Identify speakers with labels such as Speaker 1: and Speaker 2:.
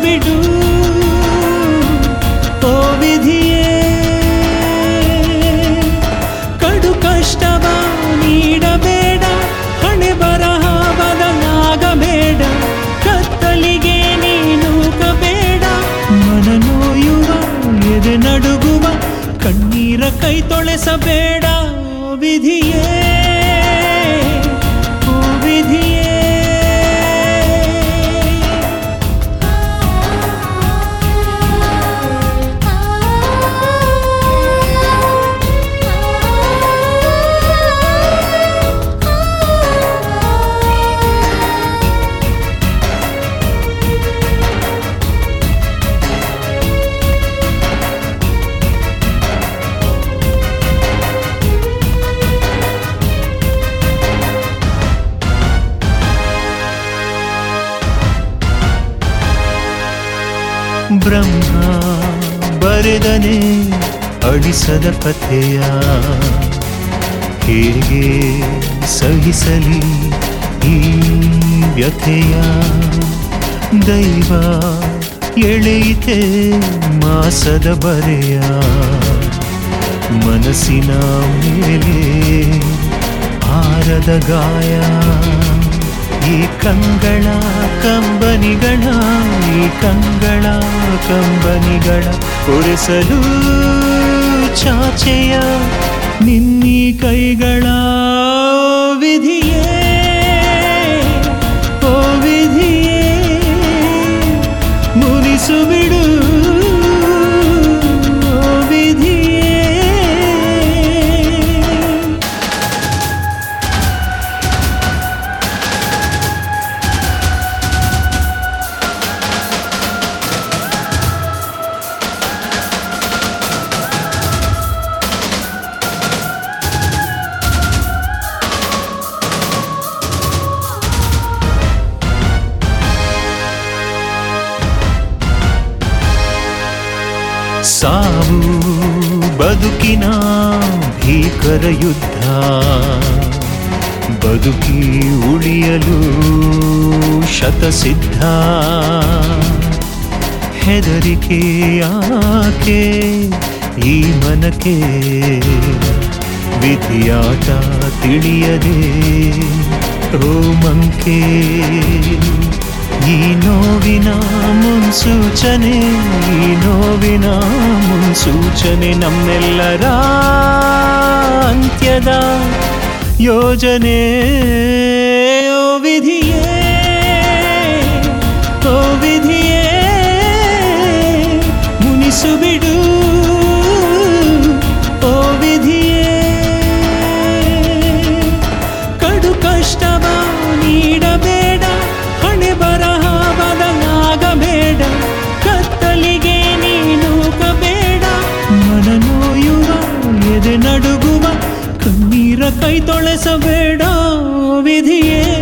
Speaker 1: ಬಿಡು ಓ ವಿಧಿಯೇ ಕಡು ಕಷ್ಟವ ನೀಡಬೇಡ ಹಣೆ ಬರಹ ಬದಲಾಗಬೇಡ ಕತ್ತಲಿಗೆ ನೀನು ಕಬೇಡ ಮನ ನೋಯುವ ಎದೆ ನಡುಗುವ ಕಣ್ಣೀರ ಕೈ ತೊಳೆಸಬೇಡ ಓ ವಿಧಿಯೇ ಓ ವಿಧಿಯೇ ಬ್ರಹ್ಮ ಬರೆದನೆ ಅಳಿಸದ ಕಥೆಯ ಹೇಗೆ ಸಹಿಸಲಿ ಈ ವ್ಯಥೆಯ ದೈವ ಎಳೆಯಿತೆ ಮಾಸದ ಬರೆಯ ಮನಸ್ಸಿನ ಮೇಲೆ ಆರದ ಗಾಯ ಈ ಕಂಗಳ ಕಂಬನಿಗಳ ಈ ಕಂಗಳ ಕಂಬನಿಗಳ ಒರೆಸಲು ಚಾಚೆಯ ನಿನ್ನೀ ಕೈಗಳ ವಿಧಿಯೇ ಓ ವಿಧಿಯೇ ಮುನಿಸು ಬಿಡು ಓ ವಿಧಿಯೇ ಸಾವು ಬದುಕಿನ ಭೀಕರ ಯುದ್ಧ ಬದುಕಿ ಉಳಿಯಲು ಶತಸಿದ್ಧ ಹೆದರಿಕೆ ಯಾಕೆ ಈ ಮನಕ್ಕೆ ವಿಧಿಯಾಟ ತಿಳಿಯದೆ ರೋಮಂಕೆ ಈ ನೋವಿನ ಮುನ್ಸೂಚನೆ ಈ ನೋವಿನ ಮುನ್ಸೂಚನೆ ನಮ್ಮೆಲ್ಲರ ಅಂತ್ಯದ ಯೋಜನೆ ಓ ವಿಧಿಯೇ ಓ ವಿಧಿಯೇ ಮುನಿಸು ಬಿಡು ಓ ವಿಧಿಯೇ ಕಡು ಕಷ್ಟವ ನೀಡಬೇಡ ಹಣೆ ಬರಹ ಬದಲಾಗಬೇಡ ಕತ್ತಲಿಗೆ ನೀನು ಕಬೇಡ ಮನ ನೋಯುವ ಎದೆ ನಡುಗುವ ಕಣ್ಣೀರ ಕೈ ತೊಳೆಸಬೇಡ ವಿಧಿಯೇ